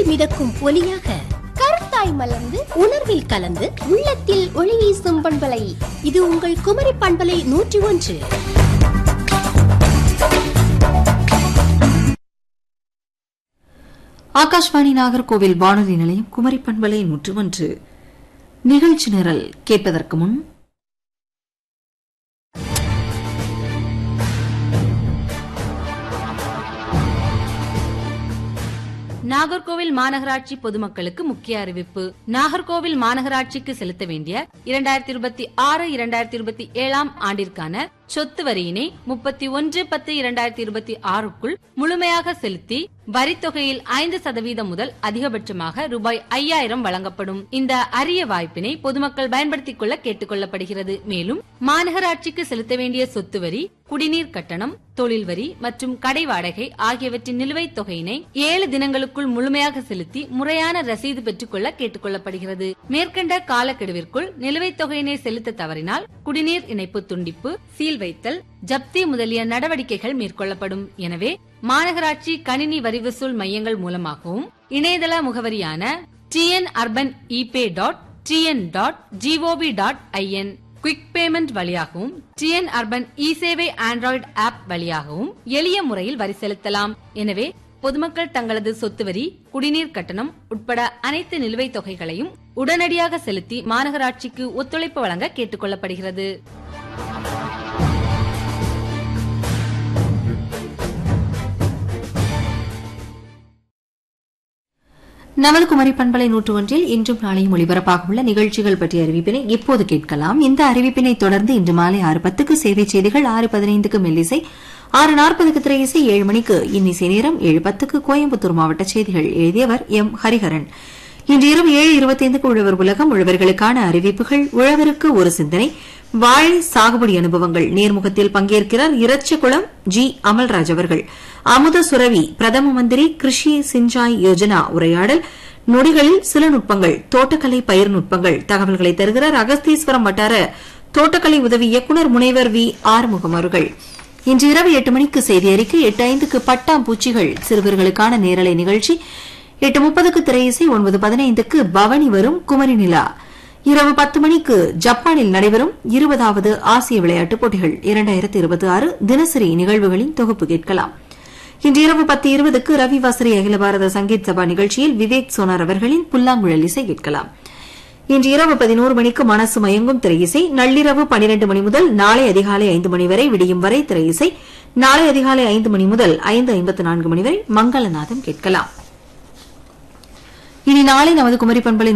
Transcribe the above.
மிதக்கும் ஒலியாக கருத்தாய் மலர்ந்து உணர்வில் கலந்து உள்ளத்தில் ஒளி வீசும் பண்பலை இது உங்கள் குமரி பண்பலை நூற்றி ஒன்று ஆகாஷ்வாணி நாகர்கோவில் வானொலி நிலையம் குமரி பண்பலை நூற்று ஒன்று நிகழ்ச்சி நிரல் கேட்பதற்கு முன் நாகர்கோவில் மாநகராட்சி பொதுமக்களுக்கு முக்கிய அறிவிப்பு நாகர்கோவில் மாநகராட்சிக்கு செலுத்த வேண்டிய இரண்டாயிரத்தி இருபத்தி ஆறு இரண்டாயிரத்தி இருபத்தி ஏழாம் ஆண்டிற்கான சொத்து வரியினை முப்பத்தி ஒன்று பத்து இரண்டாயிரத்தி இருபத்தி ஆறுக்குள் முழுமையாக செலுத்தி வரித்தொகையில் ஐந்து சதவீதம் முதல் அதிகபட்சமாக ரூபாய் ஐயாயிரம் வழங்கப்படும் இந்த அரிய வாய்ப்பினை பொதுமக்கள் பயன்படுத்திக் கொள்ள கேட்டுக் கொள்ளப்படுகிறது மேலும் மாநகராட்சிக்கு செலுத்த வேண்டிய சொத்து வரி குடிநீர் கட்டணம் தொழில் வரி மற்றும் கடை வாடகை ஆகியவற்றின் நிலுவைத் தொகையினை ஏழு தினங்களுக்குள் முழுமையாக செலுத்தி முறையான ரசீது பெற்றுக் கொள்ள கேட்டுக் கொள்ளப்படுகிறது மேற்கண்ட காலக்கெடுவிற்குள் நிலுவைத் தொகையினை செலுத்த தவறினால் குடிநீர் இணைப்பு துண்டிப்பு சீல் வைத்தல் ஜப்தி முதலிய நடவடிக்கைகள் மேற்கொள்ளப்படும் எனவே மாநகராட்சி கணினி வரி வசூல் மையங்கள் மூலமாகவும் இணையதள முகவரியான TN urban epay dot TN dot GOV dot IN quick payment வழியாகவும் டிஎன் அர்பன் இ சேவை ஆண்ட்ராய்டு ஆப் வழியாகவும் எளிய முறையில் வரி செலுத்தலாம் எனவே பொதுமக்கள் தங்களது சொத்து வரி குடிநீர் கட்டணம் உட்பட அனைத்து நிலுவைத் தொகைகளையும் உடனடியாக செலுத்தி மாநகராட்சிக்கு ஒத்துழைப்பு வழங்க கேட்டுக் கொள்ளப்படுகிறது நமது குமரி பண்பலை நூற்று ஒன்றில் இன்றும் நாளையும் ஒளிபரப்பாக உள்ள நிகழ்ச்சிகள் பற்றிய அறிவிப்பினை இப்போது கேட்கலாம் இந்த அறிவிப்பினை தொடர்ந்து இன்று மாலை ஆறு பத்துக்கு சேவை செய்திகள் ஆறு பதினைந்துக்கு மெல்லிசை ஆறு நாற்பதுக்கு திரை இசை ஏழு மணிக்கு இன்னிசை நேரம் ஏழு பத்துக்கு கோயம்புத்தூர் மாவட்ட செய்திகள் எழுதியவர் எம் ஹரிஹரன் இன்று இரவு ஏழு இருபத்தைந்துக்கு உழவர் உலகம் உழவர்களுக்கான அறிவிப்புகள் உழவருக்கு ஒரு சிந்தனை வாழை சாகுபடி அனுபவங்கள் நேர்முகத்தில் பங்கேற்கிறார் இரச்சகுளம் ஜி அமல்ராஜ் அவர்கள் அமுத சுரவி பிரதம மந்திரி கிருஷி சிஞ்சாய் யோஜனா உரையாடல் நொடிகளில் சில நுட்பங்கள் தோட்டக்கலை பயிர் நுட்பங்கள் தகவல்களை தருகிறார் அகஸ்தீஸ்வரம் வட்டார தோட்டக்கலை உதவி இயக்குநர் முனைவர் வி ஆறுமுகம் அவர்கள் இன்று இரவு எட்டு மணிக்கு செய்தி அறிக்கை எட்டு ஐந்துக்கு பட்டாம்பூச்சிகள் சிறுவர்களுக்கான நேரலை நிகழ்ச்சி எட்டு முப்பதுக்கு திரையிசை ஒன்பது பதினைந்துக்கு பவனி வரும் குமரி நிலா இரவு பத்து மணிக்கு ஜப்பானில் நடைபெறும் இருபதாவது ஆசிய விளையாட்டுப் போட்டிகள் இரண்டாயிரத்தி இருபத்தி ஆறு தினசரி நிகழ்வுகளின் தொகுப்பு கேட்கலாம் இன்று இரவு பத்து இருபதுக்கு ரவி வாசரி அகில பாரத சங்கீத் சபா நிகழ்ச்சியில் விவேக் சோனார் அவர்களின் புல்லாங்குழல் இசை கேட்கலாம் இன்று இரவு பதினோரு மணிக்கு மனசு மயங்கும் திரையிசை நள்ளிரவு பனிரெண்டு மணி முதல் நாளை அதிகாலை ஐந்து மணி வரை விடியும் வரை திரையிசை நாளை அதிகாலை ஐந்து மணி முதல் ஐந்து ஐம்பத்து நான்கு மணி வரை மங்களநாதம் கேட்கலாம் இனி நாளை நமது குமரி பண்பலை